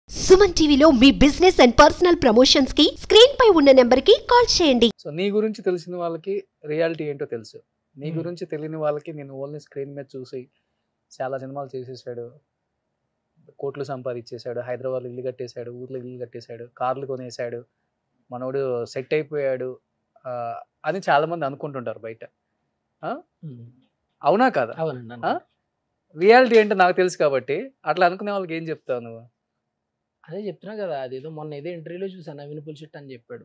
సుమన్ టీవీలో మీ business and personal promotions కి స్క్రీన్ పై ఉన్న నెంబర్ కి కాల్ చేయండి సో నీ గురించి తెలిసిన వాళ్ళకి రియాలిటీ ఏంటో తెలుసు నీ Hmm. గురించి తెలియని వాళ్ళకి నేను ఓన్లీ స్క్రీన్ మీద చూసి చాలా సినిమాలు చేసేసాడు కోట్లు సంపాదించేశాడు హైదరాబాద్ ఇల్లు కట్టేశాడు ఊర్లో ఇల్లు కట్టేశాడు కార్లు కొనేశాడు మనోడు సెట్ అయిపోయాడు ఆ, అని చాలా మంది అనుకుంటుంటారు బయట అవునా కాదా అవునండి ఆ? అన్న. రియాలిటీ ఏంటో నాకు తెలుసు కాబట్టి అట్లా అనుకునే వాళ్ళకి ఏం చెప్తావు నువ్వు అదే చెప్తున్నా కదా అదేదో మొన్న ఏదో ఇంటర్వ్యూలో చూసాను నవీన్ పులిచెట్టు అని చెప్పాడు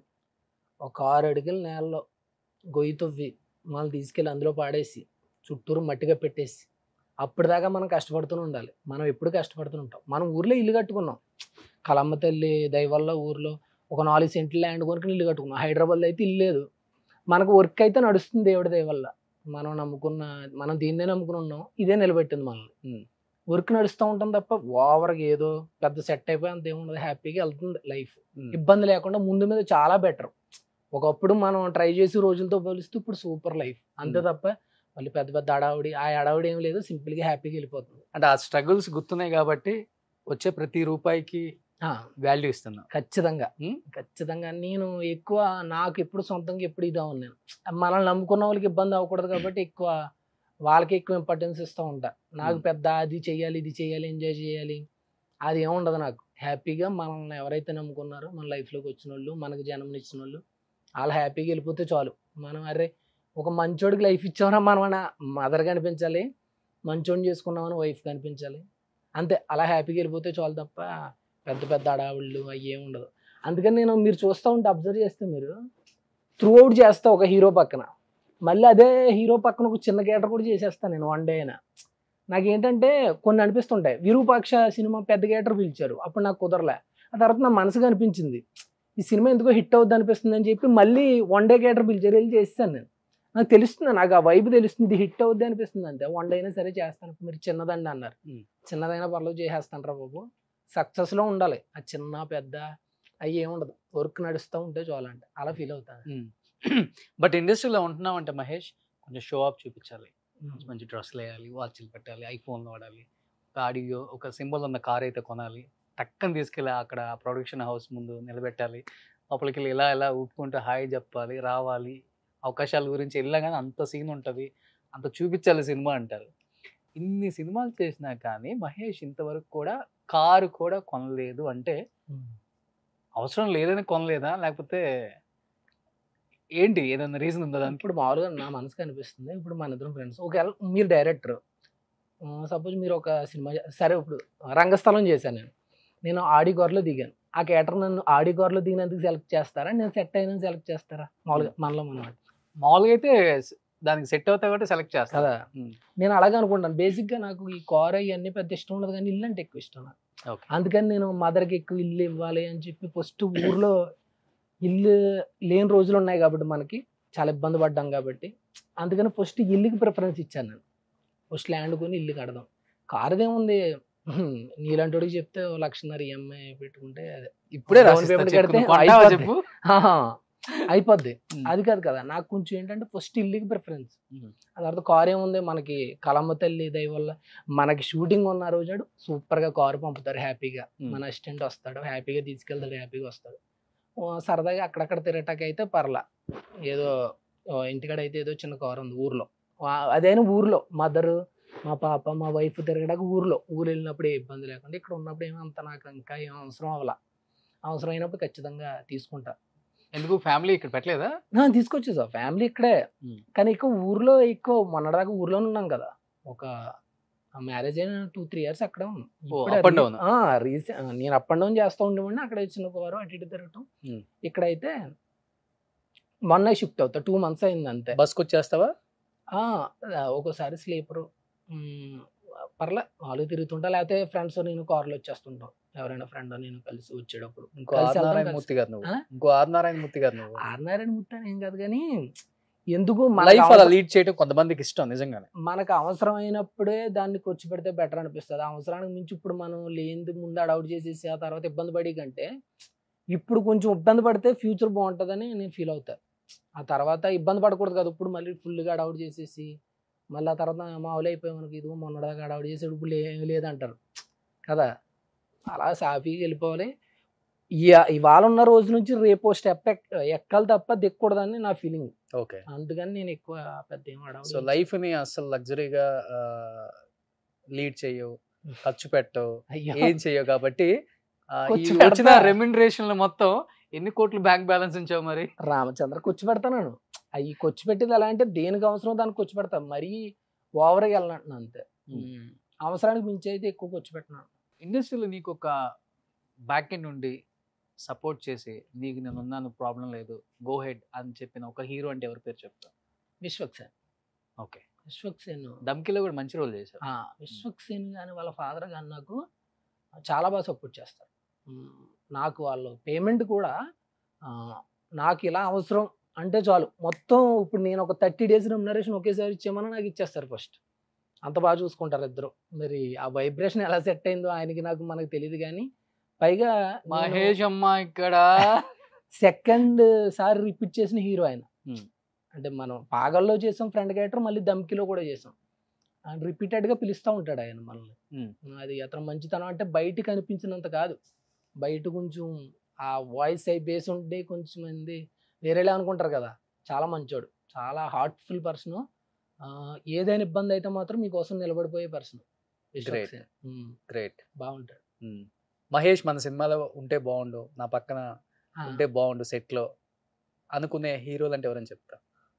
ఒక ఆరు అడుగుల నేలలో గొయ్యి తవ్వి మనల్ని తీసుకెళ్ళి అందులో పాడేసి చుట్టూరు మట్టిగా పెట్టేసి అప్పటిదాకా మనం కష్టపడుతూనే ఉండాలి మనం ఎప్పుడు కష్టపడుతూనే ఉంటాం మనం ఊర్లో ఇల్లు కట్టుకున్నాం కలమ్మ తల్లి దయ వల్ల ఊర్లో ఒక నాలుగు సెంట్లు ల్యాండ్ కొనుక్కుని ఇల్లు కట్టుకున్నాం హైదరాబాద్లో అయితే ఇల్లు లేదు మనకు వర్క్ అయితే నడుస్తుంది దేవుడి దయ వల్ల మనం నమ్ముకున్న మనం దీన్నే నమ్ముకుని ఉన్నాం ఇదే నిలబెట్టింది మనల్ని Hmm. వర్క్ నడుస్తూ ఉంటాం తప్ప ఓవర్గా ఏదో పెద్ద సెట్ అయిపోయి అంత ఏముండదు హ్యాపీగా వెళ్తుంది లైఫ్ Hmm. ఇబ్బంది లేకుండా ముందు మీద చాలా బెటర్ ఒకప్పుడు మనం ట్రై చేసి రోజులతో పోలిస్తే ఇప్పుడు సూపర్ లైఫ్ అంతే Hmm. తప్ప మళ్ళీ పెద్ద పెద్ద అడావుడి ఆ అడావుడి ఏం లేదు సింపుల్ గా హ్యాపీగా వెళ్ళిపోతుంది అంటే ఆ స్ట్రగుల్స్ గుర్తున్నాయి కాబట్టి వచ్చే ప్రతి రూపాయికి ఆ, వాల్యూ ఇస్తున్నా ఖచ్చితంగా Hmm? ఖచ్చితంగా నేను ఎక్కువ నాకు ఎప్పుడు సొంతంగా ఎప్పుడు ఇదా ఉన్నాను మనల్ని నమ్ముకున్న వాళ్ళకి ఇబ్బంది అవ్వకూడదు కాబట్టి ఎక్కువ వాళ్ళకి ఎక్కువ ఇంపార్టెన్స్ ఇస్తూ ఉంటా నాకు Hmm. పెద్ద అది చెయ్యాలి ఇది చెయ్యాలి ఎంజాయ్ చేయాలి అది ఏముండదు నాకు హ్యాపీగా మనల్ని ఎవరైతే నమ్ముకున్నారో మన లైఫ్లోకి వచ్చిన వాళ్ళు మనకు జన్మనిచ్చిన వాళ్ళు వాళ్ళు హ్యాపీగా వెళ్ళిపోతే చాలు మనం అరే ఒక మంచోడికి లైఫ్ ఇచ్చామరా మనం అన్న మదర్ కనిపించాలి మంచోడిని చేసుకున్నామని వైఫ్ కనిపించాలి అంతే అలా హ్యాపీగా వెళ్ళిపోతే చాలు తప్ప పెద్ద పెద్ద అడావుళ్ళు అవి ఏమి ఉండదు అందుకని నేను మీరు చూస్తూ ఉంటే అబ్జర్వ్ చేస్తే మీరు త్రూ అవుట్ చేస్తా ఒక హీరో పక్కన మళ్ళీ అదే హీరో పక్కన ఒక చిన్న గేటర్ కూడా చేసేస్తాను నేను వన్ డే అయినా నాకేంటంటే కొన్ని అనిపిస్తుంటాయి విరూపాక్ష సినిమా పెద్ద గేటర్ పిలిచారు అప్పుడు నాకు కుదరలే ఆ తర్వాత నా మనసుకు అనిపించింది ఈ సినిమా ఎందుకో హిట్ అవుద్ది అనిపిస్తుంది అని చెప్పి మళ్ళీ వన్ డే గేటర్ పిలిచారు వెళ్ళి చేస్తాను నేను నాకు తెలుస్తుంది నాకు ఆ వైబ్ తెలుస్తుంది ఇది హిట్ అవుద్ది అనిపిస్తుంది అంతే వన్ డే అయినా సరే చేస్తాను మీరు చిన్నదండి అన్నారు Hmm. చిన్నదైనా పర్లేదు చేసేస్తాను రా బాబు సక్సెస్లో ఉండాలి ఆ చిన్న పెద్ద అవి ఏముండదు వర్క్ నడుస్తూ ఉంటే చాలంటే అలా ఫీల్ అవుతాను బట్ ఇండస్ట్రీలో ఉంటున్నాం అంటే మహేష్ కొంచెం షో ఆఫ్ చూపించాలి మంచి మంచి డ్రెస్సులు వేయాలి వాచ్లు పెట్టాలి ఐఫోన్లు వాడాలి ఒక ఆడియో ఒక సింబల్ ఉన్న కార్ అయితే కొనాలి టక్కని తీసుకెళ్ళి అక్కడ ప్రొడక్షన్ హౌస్ ముందు నిలబెట్టాలి లోపలికి వెళ్ళి ఇలా ఇలా ఊపుకుంటూ హాయ్ చెప్పాలి రావాలి అవకాశాల గురించి వెళ్ళగానే అంత సీన్ ఉంటుంది అంత చూపించాలి సినిమా అంటారు ఇన్ని సినిమాలు చేసినా కానీ మహేష్ ఇంతవరకు కూడా కారు కూడా కొనలేదు అంటే అవసరం లేదని కొనలేదా లేకపోతే ఏంటి ఏదైనా రీజన్ ఉందా దానికి ఇప్పుడు మామూలుగా నా మనసుకు అనిపిస్తుంది ఇప్పుడు మన ఇద్దరం ఫ్రెండ్స్ ఒకవేళ మీరు డైరెక్టర్ సపోజ్ మీరు ఒక సినిమా చే- సరే ఇప్పుడు రంగస్థలం చేశాను నేను నేను ఆడి గోర్లో దిగాను ఆ క్యాటర్ నన్ను ఆడి గోర్లో దిగినందుకు సెలెక్ట్ చేస్తారా నేను సెట్ అయినా సెలెక్ట్ చేస్తారా మామూలుగా మనలో మనం మామూలుగా అయితే స్- దానికి సెట్ అవుతాయి కాబట్టి సెలెక్ట్ చేస్తా కదా ఉమ్. నేను అలాగే అనుకుంటాను బేసిక్గా నాకు ఈ కార్ ఇవన్నీ పెద్ద ఇష్టం ఉండదు కానీ ఇల్లు అంటే ఎక్కువ ఇష్టం నాకు ఓకే అందుకని నేను మదర్కి ఎక్కువ ఇల్లు ఇవ్వాలి అని చెప్పి ఫస్ట్ ఊర్లో ఇల్లు లేని రోజులు ఉన్నాయి కాబట్టి మనకి చాలా ఇబ్బంది పడ్డాం కాబట్టి అందుకని ఫస్ట్ ఇల్లుకి ప్రిఫరెన్స్ ఇచ్చాను నేను ఫస్ట్ ల్యాండ్ కొని ఇల్లు కడదాం కారుదేముంది హ్మ్, నీలాంటి వాడికి చెప్తే ఓ లక్షన్నర ఈఎంఐ పెట్టుకుంటే అదే. ఇప్పుడే Down రాసిస్తా payment చెప్పు. కడితే నువ్వు కొంటావా అయిపోద్ది. చెప్పు ఆహా, అయిపోద్ది ఉమ్. అది కాదు కదా నాకు కొంచెం ఏంటంటే ఫస్ట్ ఇల్లుకి ప్రిఫరెన్స్ ఉమ్. ఆ తర్వాత కార్ ఏముంది మనకి కలమ్మ తల్లి దయ వల్ల మనకి షూటింగ్ ఉన్న రోజు సూపర్ గా కారు పంపుతారు హ్యాపీగా ఉమ్. మన అసిస్టెంట్ వస్తాడు హ్యాపీగా తీసుకెళ్తాడు హ్యాపీగా వస్తాడు ఓ, సరదాగా అక్కడక్కడ తిరగటానికి అయితే పర్లా ఏదో ఓ, ఇంటికాడ అయితే ఏదో చిన్న కారు ఉంది ఊర్లో వా- అదైనా ఊర్లో మదర్ మా పాప మా వైఫ్ తిరగడానికి ఊర్లో ఊరు వెళ్ళినప్పుడు ఏ ఇబ్బంది లేకుండా ఇక్కడ ఉన్నప్పుడు ఏమంత నాకు ఇంకా ఏం అవసరం అవ్వాల అవసరం అయినప్పుడు ఖచ్చితంగా తీసుకుంటా ఎందుకు ఫ్యామిలీ ఇక్కడ పెట్టలేదా ఆ, తీసుకొచ్చేసా ఫ్యామిలీ ఇక్కడే Hmm. కానీ ఎక్కువ ఊర్లో ఎక్కువ మొన్నటిదాకా ఊర్లోనే ఉన్నాం కదా ఒక మ్యారేజ్ అయిన టూ త్రీ ఇయర్స్ అక్కడ ఉన్నాం ఓ, ఇప్పుడే up and రీ- down. ఆ, రీసె- ఆ, నేను అప్ అండ్ డౌన్ చేస్తూ ఉండేవాడిని అక్కడ చిన్న వారు అటు ఇటు తిరగటం Hmm. ఇక్కడైతే మొన్న షిఫ్ట్ అవుతా టూ మంత్స్ అయింది అంతే బస్కి వచ్చేస్తావా ఆ, ఒక్కోసారి స్లీపర్ పర్లే వాళ్ళు తిరుగుతుంటా లేకపోతే ఫ్రెండ్స్ నేను కార్లో వచ్చేస్తుంటాం ఎవరైనా ఫ్రెండ్ నేను కలిసి వచ్చేటప్పుడు ఇంకో కలిసి ఆర్ వెళ్తాం, నారాయణ కలిసి- మూర్తి గారు నువ్వు ఆ? ఇంకో ఆర్ నారాయణ మూర్తి గారు నువ్వు ఆర్నారాయణ ముట్టాను ఏం కాదు కానీ ఎందుకు మనకు లైఫ్ అలా అవసరం- లీడ్ చేయడం కొంతమందికి ఇష్టం నిజంగానే మనకు అవసరమైనప్పుడే దాన్ని ఖర్చు పెడితే బెటర్ అనిపిస్తుంది అవసరానికి మించి ఇప్పుడు మనం లేనిది ముందు అడౌట్ చేసేసి ఆ తర్వాత ఇబ్బంది పడి కంటే ఇప్పుడు కొంచెం ఇబ్బంది పడితే ఫ్యూచర్ బాగుంటుందని నేను ఫీల్ అవుతాను ఆ తర్వాత ఇబ్బంది పడకూడదు కదా ఇప్పుడు మళ్ళీ ఫుల్గా అడౌట్ చేసేసి మళ్ళీ ఆ తర్వాత మామూలు అయిపోయి మనకి ఇది మొన్నదాకా అడౌట్ చేసి ఇప్పుడు లే- లేదంటారు కదా అలా సాఫీగా వెళ్ళిపోవాలి ఇయ- ఇవాళ ఉన్న రోజు నుంచి రేపో స్టెప్ ఎక్కాలి తప్ప దిక్కకూడదని నా ఫీలింగ్ ఓకే అందుకని నేను ఎక్కువ పెద్ద ఏం సో అడగలేదు. లైఫ్ ని అసలు లగ్జరీగా లీడ్ చేయవు ఖర్చు పెట్టవు అయ్యో. ఏం చేయవు కాబట్టి ఆ, ఈ ఖర్చు వచ్చిన పెడతా. రెమ్యునరేషన్ మొత్తం ఎన్ని కోట్లు బ్యాంక్ బ్యాలెన్స్ ఉంచావు మరి రామచంద్ర కూర్చు పెడతాను అవి కూర్చు పెట్టేది ఎలా అంటే దేనికి అవసరం దానికి కూర్చు పెడతా మరీ ఓవర్గా వెళ్ళనంటున్నా అంతే ఉమ్. అవసరానికి మించి అయితే ఎక్కువ కూర్చు పెట్టినాను ఇండస్ట్రీలో నీకు ఒక బ్యాక్ ఎండ్ నుండి సపోర్ట్ చేసి నీకు నేను ఉన్నాను ప్రాబ్లం లేదు గో హెడ్ అని చెప్పిన ఒక హీరో అంటే ఎవరి పేరు చెప్తా విశ్వక్సేన్ ఓకే విశ్వక్సేన్ దమ్కిలో కూడా మంచి రోల్ చేశావు ఆ, విశ్వక్సేన్ కానీ వాళ్ళ ఫాదర్ కానీ నాకు చాలా బాగా సపోర్ట్ చేస్తారు ఉమ్, నాకు వాళ్ళు పేమెంట్ కూడా ఆ, నాకు ఇలా అవసరం అంటే చాలు మొత్తం ఇప్పుడు నేను ఒక థర్టీ డేస్ రెమ్యునరేషన్ ఒకేసారి ఇచ్చామని నాకు ఇచ్చేస్తారు ఫస్ట్ అంత బాగా చూసుకుంటారు ఇద్దరు మరి ఆ వైబ్రేషన్ ఎలా సెట్ అయిందో ఆయనకి నాకు మనకు తెలియదు కానీ పైగా మహేష్ అమ్మ ఇక్కడ సెకండ్ సారి రిపీట్ చేసిన హీరో ఆయన Hmm. అంటే మనం పాగల్లో చేసాం ఫ్రంట్ క్యారెక్టర్ మళ్ళీ దమ్కిలో కూడా చేసాం ఆయన రిపీటెడ్ గా పిలుస్తూ ఉంటాడు ఆయన మనల్ని Hmm. అది అతను మంచితనం అంటే బయట కనిపించినంత కాదు బయట కొంచెం ఆ వాయిస్ అయి బేస్ ఉంటే కొంచెం మంది వేరేలా అనుకుంటారు కదా చాలా మంచోడు చాలా హార్ట్ఫుల్ పర్సన్ ఏదైనా ఇబ్బంది అయితే మాత్రం మీకోసం నిలబడిపోయే పర్సన్ Great. గ్రేట్ బాగుంటాడు మహేష్ మన సినిమాలో ఉంటే బాగుండు నా పక్కన ఆ, ఉంటే బాగుండు సెట్ లో అనుకునే హీరోలు అంటే ఎవరని చెప్తా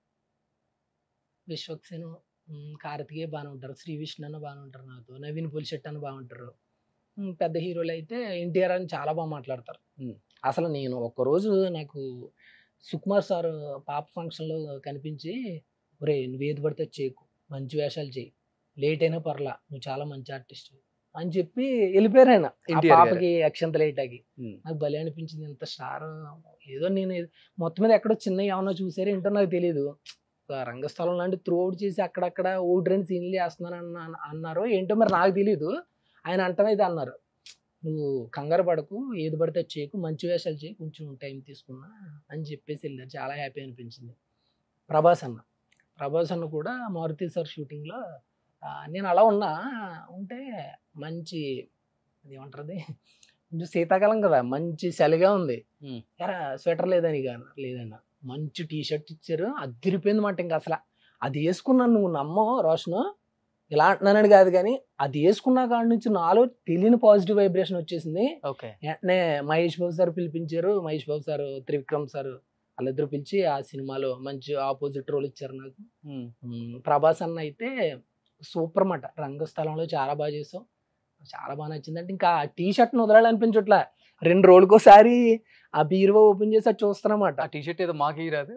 విశ్వక్సేను ఉమ్, కార్తికేయ బాగానే ఉంటారు శ్రీ విష్ణు అన్న బాగానే ఉంటారు నాతో నవీన్ పులిశెట్టి అన్న బాగుంటారు ఉమ్, పెద్ద హీరోలు అయితే ఎన్టీఆర్ అని చాలా బాగా మాట్లాడతారు ఉమ్. అసలు నేను ఒక్కరోజు నాకు సుకుమార్ సార్ పాప ఫంక్షన్లో కనిపించి ఒరే నువ్వు ఏది పడితే అది చేయకు మంచి వేషాలు చేయి లేట్ అయినా పర్లా నువ్వు చాలా మంచి ఆర్టిస్ట్ అని చెప్పి వెళ్ళిపోయారు ఆయన ఆ ఎన్టీఆర్ గారు. పాపకి అక్షంత లేట్ ఆగి ఉమ్. నాకు భలే అనిపించింది ఎంత స్టార్ ఏదో నేను ఏదో- మొత్తం మీద ఎక్కడో చిన్న ఏమన్నా చూసారో ఏంటో నాకు తెలియదు ఒక రంగస్థలం లాంటి త్రూ అవుట్ చేసి అక్కడక్కడ ఓల్డ్ రెండు సీన్లు చేస్తున్నాను అన్న అన్నారో ఏంటో మరి నాకు తెలియదు ఆయన అంటమైతే అన్నారు నువ్వు కంగారు పడకు ఏది పడితే అది చేయకు మంచి వేషాలు చేయి కొంచెం టైం తీసుకున్నా అని చెప్పేసి వెళ్ళారు చాలా హ్యాపీ అనిపించింది ప్రభాస్ అన్న ప్రభాస్ అన్న కూడా మారుతి సార్ షూటింగ్లో నేను అలా ఉన్నా ఉంటే మంచి అది ఏమంటారు కొంచెం శీతాకాలం కదా మంచి చలిగా ఉంది Hmm. ఎరా స్వెటర్ లేదని ఇక అన్నారు లేదన్న మంచి టీ షర్ట్ ఇచ్చారు అదిరిపోయింది మాట ఇంకా అసలు అది వేసుకున్నాను నువ్వు నమ్మో రోషను ఇలా అంటున్నానని కాదు కానీ అది వేసుకున్న కాడ నుంచి నాలో తెలియని పాజిటివ్ వైబ్రేషన్ వచ్చేసింది ఓకే వెంటనే మహేష్ బాబు సార్ పిలిపించారు మహేష్ బాబు సార్ త్రివిక్రమ్ సార్ వాళ్ళిద్దరు పిలిచి ఆ సినిమాలో మంచి ఆపోజిట్ రోల్ ఇచ్చారు నాకు ఉమ్. మ్మ్. ప్రభాస్ అన్న అయితే సూపర్ మాట రంగస్థలంలో చాలా బాగా చేసావు చాలా బాగా నచ్చింది అంటే ఇంకా టీ షర్ట్ని వదలాలనిపించట్లా రెండు రోజులకోసారి ఆ బీరువా ఓపెన్ చేసి అది చూస్తానమాట ఆ టీ షర్ట్ ఏదో మాకు రాదు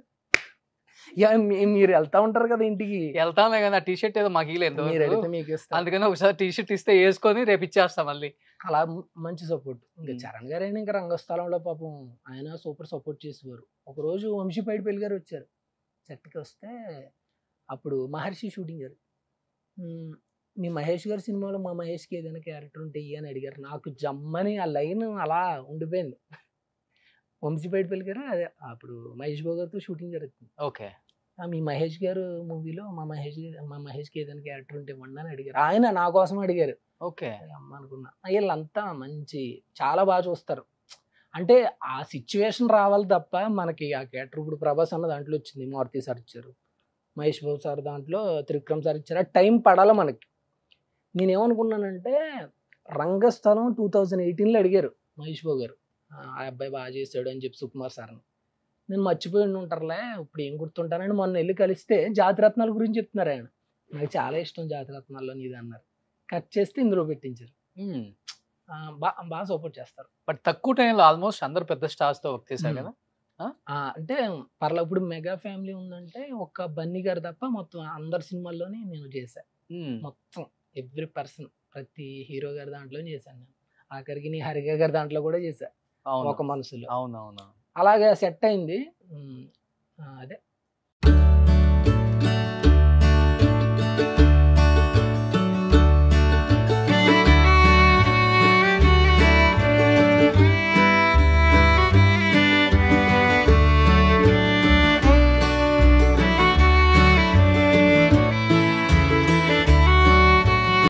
యా, మీ- మీరు వెళ్తా ఉంటారు కదా ఇంటికి వెళ్తామే కానీ ఆ టీ షర్ట్ ఏదో మాకు మీరు ఇలేదు అడిగితే మీకు ఇస్తాను అందుకని ఒకసారి టీ షర్ట్ ఇస్తే వేసుకొని రేపు ఇచ్చేస్తాం మళ్ళీ అలా మ- మంచి సపోర్ట్ ఇంకా మ్మ్. చరణ్ గారు అయినా ఇంకా రంగస్థలంలో పాపం ఆయన సూపర్ సపోర్ట్ చేసేవారు ఒకరోజు వంశీ పైడిపల్లి గారు వచ్చారు సెట్కి వస్తే అప్పుడు మహర్షి షూటింగ్ గారు మ్మ్, మీ మహేష్ గారి సినిమాలో మా మహేష్కి ఏదైనా క్యారెక్టర్ ఉంటే ఇయ్యి అని అడిగారు నాకు జమ్మని ఆ లైన్ అలా ఉండిపోయింది వంశీ పైడిపల్లి గారు అదే అప్పుడు మహేష్ బాబు గారితో షూటింగ్ జరుగుతుంది ఓకే ఆ, మీ మహేష్ గారు మూవీలో మా మహేష్ గారు- మా మహేష్కి ఏదైనా క్యారెక్టర్ ఉంటే ఇవ్వండి అని అడిగారు ఆయన నా కోసం అడిగారు ఓకే అమ్మ అనుకున్నా వీళ్ళంతా మంచి చాలా బాగా చూస్తారు అంటే ఆ సిచ్యువేషన్ రావాలి తప్ప మనకి ఆ క్యారెక్టర్ ఇప్పుడు ప్రభాస్ అన్న దాంట్లో వచ్చింది మారుతి సార్ ఇచ్చారు మహేష్ బాబు సార్ దాంట్లో త్రివిక్రమ్ సార్ ఇచ్చారు ఆ టైం పడాలి మనకి నేనేమనుకున్నానంటే రంగస్థలం టూ థౌజండ్ ఎయిటీన్లో అడిగారు మహేష్ బాబు గారు ఆ ఆ అబ్బాయి బాగా చేశాడు అని చెప్పి సుకుమార్ సార్ని నేను మర్చిపోయి ఉండి ఉంటారులే ఇప్పుడు ఏం గుర్తుంటానని మొన్న వెళ్ళి కలిస్తే జాతిరత్నాల గురించి చెప్తున్నారు ఆయన నాకు చాలా ఇష్టం జాతిరత్నాల్లో నీది అన్నారు కట్ చేస్తే ఇందులో పెట్టించారు ఆ, బా బాగా సపోర్ట్ చేస్తారు బట్ తక్కువ టైంలో ఆల్మోస్ట్ అందరు పెద్ద స్టార్స్ తో వర్క్ చేశారు Hmm. కదా ఆ, అంటే పర్లే ఇప్పుడు మెగా ఫ్యామిలీ ఉందంటే ఒక్క బన్నీ గారు తప్ప మొత్తం అందరి సినిమాల్లోనే నేను చేశాను Hmm. మొత్తం ఎవ్రీ పర్సన్ ప్రతి హీరో గారి దాంట్లో చేశాను నేను ఆఖరికి నీ హరిగా గారి దాంట్లో కూడా చేశా అవును ఒక మనసులో అవును అవును అలాగే సెట్ అయింది ఉమ్, ఆ, అదే